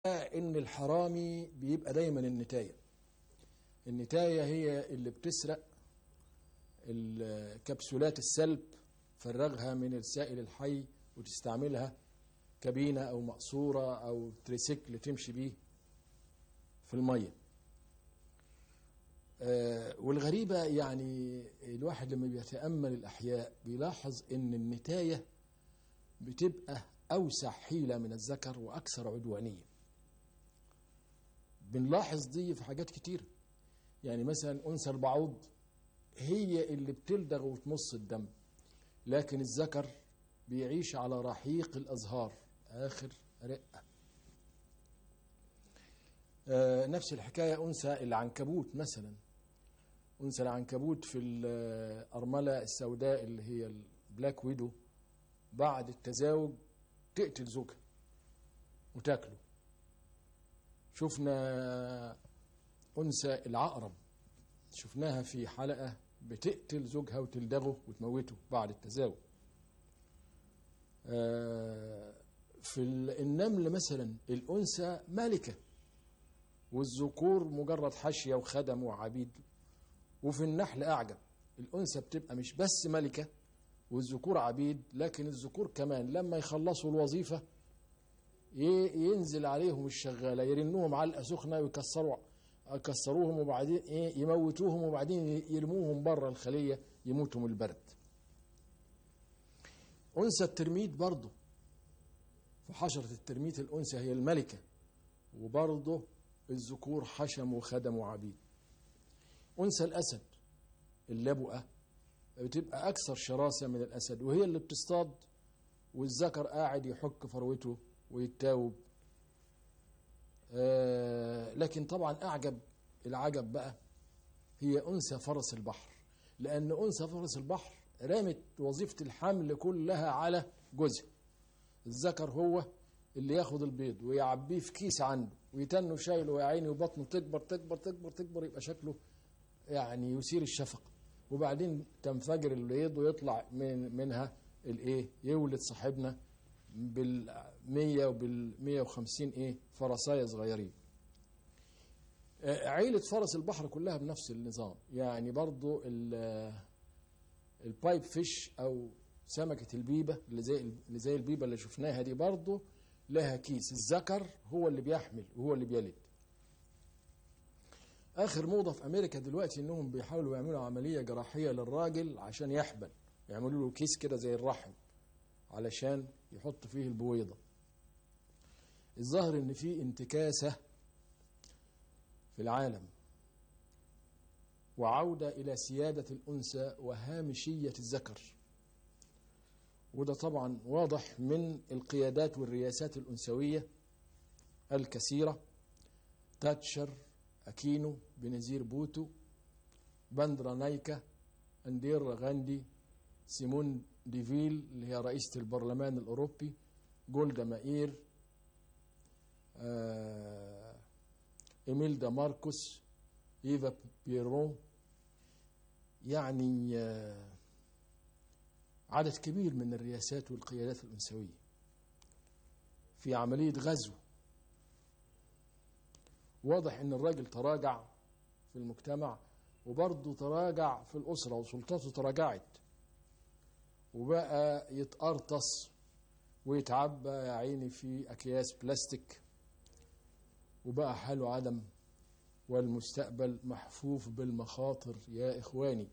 ان الحرامي بيبقى دايما النتايه النتايه هي اللي بتسرق كبسولات السلب فرغها من السائل الحي وتستعملها كابينة أو مقصورة أو تريسيكل تمشي بيه في المية آه والغريبة يعني الواحد لما بيتأمل الأحياء بيلاحظ إن النتاية بتبقى أوسع حيلة من الذكر وأكثر عدوانية بنلاحظ دي في حاجات كتير يعني مثلا أنثى البعوض هي اللي بتلدغ وتمص الدم لكن الذكر بيعيش على رحيق الأزهار آخر رقة آه نفس الحكاية أنثى العنكبوت مثلا أنثى العنكبوت في الأرملة السوداء اللي هي البلاك ويدو بعد التزاوج تقتل زوجها وتاكله شفنا أنثى العقرب شفناها في حلقة بتقتل زوجها وتلدغه وتموته بعد التزاوج آه في النمل مثلا الأنثى مالكة والذكور مجرد حاشية وخدم وعبيد وفي النحل أعجب الأنثى بتبقى مش بس ملكة والذكور عبيد لكن الذكور كمان لما يخلصوا الوظيفة ينزل عليهم الشغالة يرنوهم علقة سخنة ويكسروا يكسروهم وبعدين ايه يموتوهم وبعدين يرموهم بره الخلية يموتوا من البرد أنثى الترميت برضه في حشرة الترميت الأنثى هي الملكة وبرضه الذكور حشم وخدم وعبيد أنثى الأسد اللبؤة بتبقى أكثر شراسة من الأسد وهي اللي بتصطاد والذكر قاعد يحك فروته ويتاوب آه لكن طبعا أعجب العجب بقى هي أنثى فرس البحر لأن أنثى فرس البحر رامت وظيفة الحمل كلها على جوزها الذكر هو اللي ياخد البيض ويعبيه في كيس عنده ويتنه شايله يا عيني وبطنه تكبر تكبر تكبر تكبر يبقى شكله يعني يثير الشفقة وبعدين تنفجر البيض ويطلع من منها الايه يولد صاحبنا بال 100 وبال 150 ايه فرسايه صغيرين عيلة فرس البحر كلها بنفس النظام يعني برضو البايب فيش او سمكة البيبة اللي زي اللي زي البيبة اللي شفناها دي برضو لها كيس الذكر هو اللي بيحمل وهو اللي بيلد اخر موضة في امريكا دلوقتي انهم بيحاولوا يعملوا عملية جراحية للراجل عشان يحبل يعملوا له كيس كده زي الرحم علشان يحط فيه البويضة الظاهر ان في انتكاسة في العالم وعودة إلى سيادة الأنثى وهامشية الذكر وده طبعا واضح من القيادات والرياسات الأنثوية الكثيرة تاتشر أكينو بنزير بوتو باندرا نايكا أندير غاندي سيمون ديفيل اللي هي رئيسة البرلمان الأوروبي جولدا مائير آه إيميلدا ماركوس إيفا بيرون يعني آه عدد كبير من الرياسات والقيادات الأنثوية في عملية غزو واضح ان الراجل تراجع في المجتمع وبرضه تراجع في الأسرة وسلطاته تراجعت وبقى يتقرطس ويتعبى يا عيني في أكياس بلاستيك وبقى حاله عدم والمستقبل محفوف بالمخاطر يا إخواني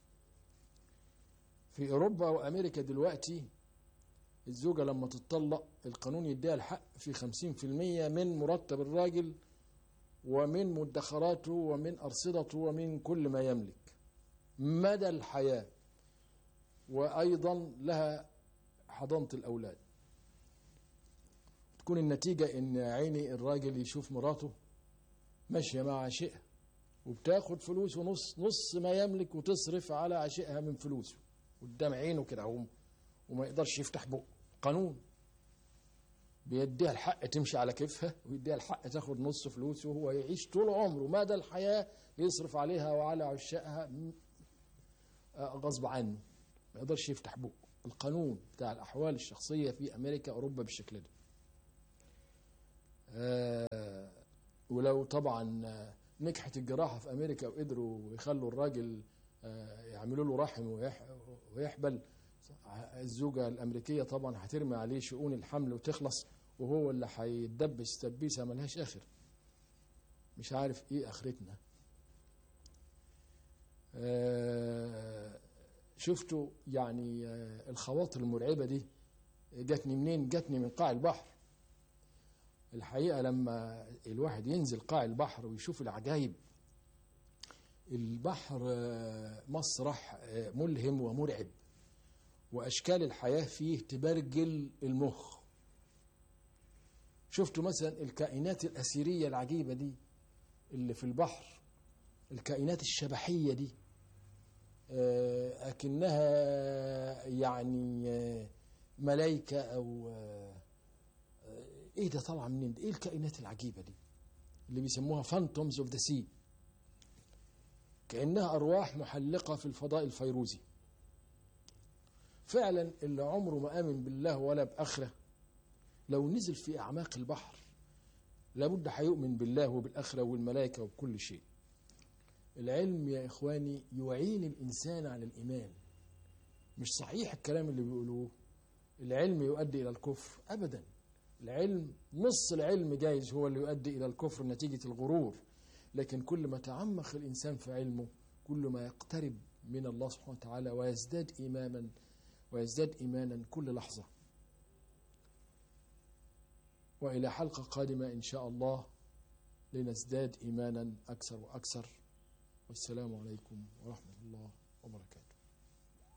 في أوروبا وأمريكا دلوقتي الزوجة لما تتطلق القانون يديها الحق في خمسين في المية من مرتب الراجل ومن مدخراته ومن أرصدته ومن كل ما يملك مدى الحياة وأيضا لها حضانة الأولاد تكون النتيجة إن عيني الراجل يشوف مراته ماشية مع عشقها وبتاخد فلوس ونص نص ما يملك وتصرف على عشقها من فلوسه قدام عينه كده وما يقدرش يفتح بقه قانون بيديها الحق تمشي على كيفها ويديها الحق تاخد نص فلوسه وهو يعيش طول عمره مدى الحياة يصرف عليها وعلى عشائها غصب عنه ما يقدرش يفتح بقه القانون بتاع الأحوال الشخصية في أمريكا أوروبا بالشكل ده آه، ولو طبعا آه، نجحت الجراحة في أمريكا وقدروا يخلوا الراجل آه، يعملوا له رحم ويح- ويحبل الزوجة الأمريكية طبعا هترمي عليه شؤون الحمل وتخلص وهو اللي هيتدبس تدبيسة ملهاش آخر مش عارف إيه آخرتنا آه، شفتوا يعني آه، الخواطر المرعبة دي جاتني منين جاتني من قاع البحر الحقيقة لما الواحد ينزل قاع البحر ويشوف العجائب البحر آه، مسرح آه، ملهم ومرعب وأشكال الحياة فيه تبرجل المخ شفتوا مثلا الكائنات الأثيرية العجيبة دي اللي في البحر الكائنات الشبحية دي آه، أكنها يعني آه، ملايكة أو آه، آه، إيه ده طالعة منين إيه الكائنات العجيبة دي اللي بيسموها فانتومز اوف ذا سي كأنها أرواح محلقة في الفضاء الفيروزي فعلا اللي عمره ما آمن بالله ولا بآخرة لو نزل في أعماق البحر لابد هيؤمن بالله وبالآخرة والملائكة وبكل شيء العلم يا إخواني يعين الإنسان على الإيمان مش صحيح الكلام اللي بيقولوه العلم يؤدي إلى الكفر أبدا العلم نص العلم جايز هو اللي يؤدي إلى الكفر نتيجة الغرور لكن كل ما تعمق الإنسان في علمه كل ما يقترب من الله سبحانه وتعالى ويزداد إيمانا ويزداد إيمانا كل لحظة وإلى حلقة قادمة إن شاء الله لنزداد إيمانا أكثر وأكثر والسلام عليكم ورحمة الله وبركاته